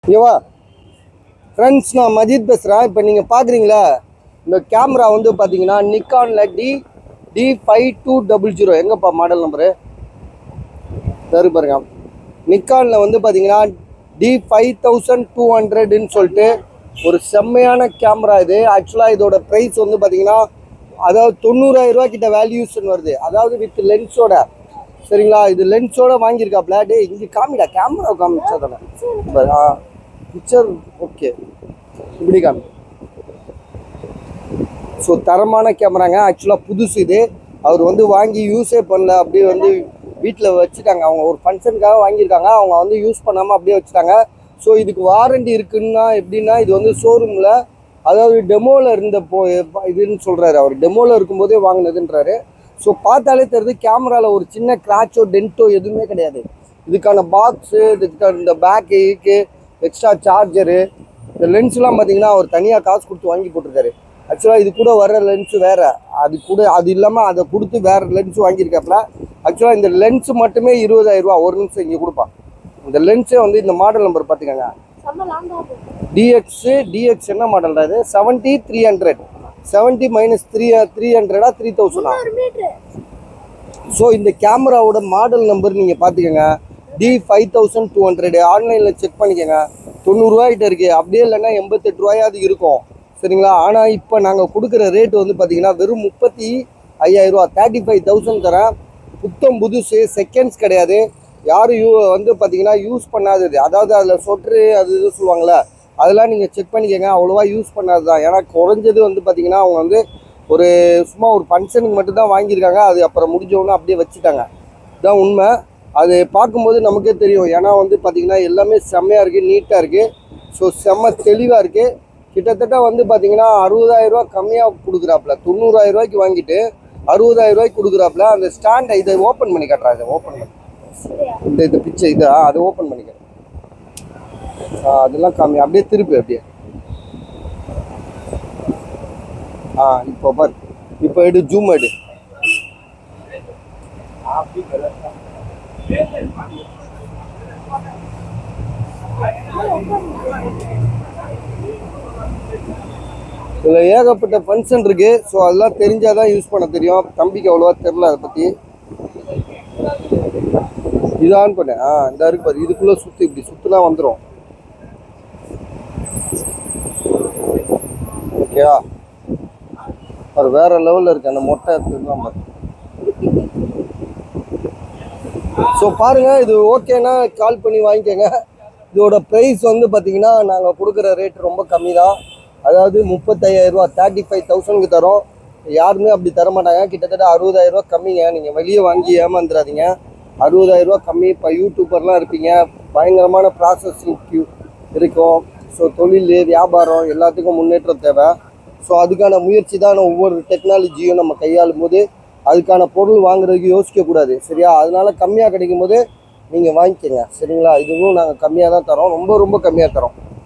இங்கேவா friends நான் மஜித் பேசுகிறேன் இப்போ நீங்கள் பார்க்குறீங்களா இந்த கேமரா வந்து பார்த்தீங்கன்னா நிக்கானில் D D five two double zero எங்கப்பா மாடல் நம்பரு தரு பாருங்க நிக்கானில் வந்து பார்த்தீங்கன்னா டி ஃபைவ் தௌசண்ட் டூ ஹண்ட்ரட்னு சொல்லிட்டு ஒரு செம்மையான கேமரா இது ஆக்சுவலாக இதோட ப்ரைஸ் வந்து பார்த்தீங்கன்னா அதாவது தொண்ணூறாயிரம் ரூபா கிட்ட வேல்யூஸ்ன்னு வருது அதாவது வித் லென்ஸோட சரிங்களா இது லென்ஸோட வாங்கியிருக்காப்ல டே இங்கே காமிடா கேமரா காமிச்சா தானே பாரு, ஆ பிக்சர் ஓகே இப்படி காமி ஸோ தரமான கேமராங்க ஆக்சுவலாக புதுசு இது அவர் வந்து வாங்கி யூஸே பண்ணல அப்படியே வந்து வீட்டில் வச்சுட்டாங்க அவங்க ஒரு ஃபங்க்ஷனுக்காக வாங்கியிருக்காங்க அவங்க வந்து யூஸ் பண்ணாமல் அப்படியே வச்சுட்டாங்க ஸோ இதுக்கு வாரண்டி இருக்குன்னா எப்படின்னா இது வந்து ஷோரூமில் அதாவது டெமோவில் இருந்த போ இதுன்னு சொல்கிறாரு அவர் டெமோவில் இருக்கும்போதே வாங்கினதுன்றாரு ஸோ பார்த்தாலே தெரியுது கேமராவில் ஒரு சின்ன கிராச்சோ டென்ட்டோ எதுவுமே கிடையாது இதுக்கான பாக்ஸு இதுக்கான இந்த பேக்கு ஈக்கு எக்ஸ்ட்ரா சார்ஜரு இந்த லென்ஸ்லாம் பார்த்தீங்கன்னா அவர் தனியாக காசு கொடுத்து வாங்கி போட்டிருக்காரு ஆக்சுவலாக இது கூட வர லென்ஸ் வேற அது கூட அது இல்லாமல் அதை கொடுத்து வேற லென்ஸ் வாங்கியிருக்காப்புல ஆக்சுவலாக இந்த லென்ஸ் மட்டுமே இருபதாயிரம் ரூபா ஒரு நிமிஷம் இங்கே கொடுப்பான் இந்த லென்ஸே வந்து இந்த மாடல் நம்பர் பார்த்துக்கோங்க டிஎக்ஸு டிஎக்ஸ் என்ன மாடல்டா இது seventy three hundred seventy minus three three ஹண்ட்ரடா த்ரீ தௌசண்டா ஸோ இந்த கேமராவோட மாடல் நம்பர் நீங்கள் பார்த்துக்கோங்க D five thousand two hundred ஆன்லைனில் செக் பண்ணிக்கோங்க தொண்ணூறுரூவாய்கிட்ட இருக்குது அப்படியே இல்லைன்னா எண்பத்தெட்டு ரூபாயாவது இருக்கும் சரிங்களா ஆனால் இப்போ நாங்கள் கொடுக்குற ரேட் வந்து பார்த்தீங்கன்னா வெறும் முப்பத்தி ஐயாயிரரூவா தேர்ட்டி ஃபைவ் தௌசண்ட் தரேன் புத்தம் புதுசு செகண்ட்ஸ் கிடையாது யாரும் யூ வந்து பார்த்தீங்கன்னா யூஸ் பண்ணாதது அதாவது அதில் சொட்ரு அது இது சொல்லுவாங்கள்ல அதெல்லாம் நீங்கள் செக் பண்ணிக்கோங்க அவ்வளோவா யூஸ் பண்ணாது தான் ஏன்னா குறைஞ்சது வந்து பார்த்தீங்கன்னா அவங்க வந்து ஒரு சும்மா ஒரு ஃபங்க்ஷனுக்கு மட்டும்தான் வாங்கியிருக்காங்க அது அப்புறம் முடிஞ்சவொன்னே அப்படியே வச்சுட்டாங்க இதுதான் உண்மை அது பார்க்கும்போது நமக்கே தெரியும் ஏன்னா வந்து பார்த்திங்கன்னா எல்லாமே செம்மையாக இருக்குது நீட்டாக இருக்குது ஸோ செம்ம தெளிவாக இருக்குது கிட்டத்தட்ட வந்து பார்த்தீங்கன்னா அறுபதாயிரரூவா கம்மியாக கொடுக்குறாப்புல தொண்ணூறாயிரம் ரூபாய்க்கு வாங்கிட்டு அறுபதாயிரம் ரூபாய்க்கு கொடுக்குறாப்புல அந்த ஸ்டாண்டை இதை ஓப்பன் பண்ணி காட்டுறா இதை ஓப்பன் பண்ணி இந்த இந்த பிச்சை இதை அதை ஓப்பன் பண்ணிக்கிறேன் அதெல்லாம் காமி அப்படியே திருப்பி அப்படியே ஆ இப்போ பாரு இப்போ எடு ஜூம் எடு இதில் ஏகப்பட்ட ஃபங்க்ஷன் இருக்கு ஸோ அதெல்லாம் தெரிஞ்சாதான் யூஸ் பண்ண தெரியும் தம்பிக்கு அவ்வளோவா தெரில அதை பற்றி இது ஆன் பண்ணேன் ஆ இந்த இருக்கு பாரு இதுக்குள்ளே சுற்றி இப்படி சுற்றினா வந்துடும் ஓகேவா ஒரு வேற லெவலில் இருக்கு அந்த மொட்டை எடுத்துக்கலாம் பாரு ஸோ பாருங்க இது ஓகேனா கால் பண்ணி வாங்கிக்கோங்க இதோட ப்ரைஸ் வந்து பார்த்தீங்கன்னா நாங்கள் கொடுக்குற ரேட் ரொம்ப கம்மி தான் அதாவது முப்பத்தையாயிரரூவா தேர்ட்டி ஃபைவ் தௌசண்ட்க்கு தரோம் யாருமே அப்படி தர மாட்டாங்க கிட்டத்தட்ட அறுபதாயிரரூவா கம்மிங்க நீங்கள் வெளியே வாங்கி ஏமாந்துடாதீங்க அறுபதாயிரரூவா கம்மி இப்போ யூடியூபர்லாம் இருப்பீங்க பயங்கரமான ப்ராசஸிங் இருக்கும் ஸோ தொழில் வியாபாரம் எல்லாத்துக்கும் முன்னேற்றம் தேவை ஸோ அதுக்கான முயற்சி தான் ஒவ்வொரு டெக்னாலஜியும் நம்ம கையாளும் போது அதுக்கான பொருள் வாங்குறதுக்கு யோசிக்கக்கூடாது சரியா அதனால கம்மியாக கிடைக்கும் போது நீங்கள் வாங்கிக்கோங்க சரிங்களா இதுவும் நாங்கள் கம்மியாக தான் தரோம் ரொம்ப ரொம்ப கம்மியாக தரோம்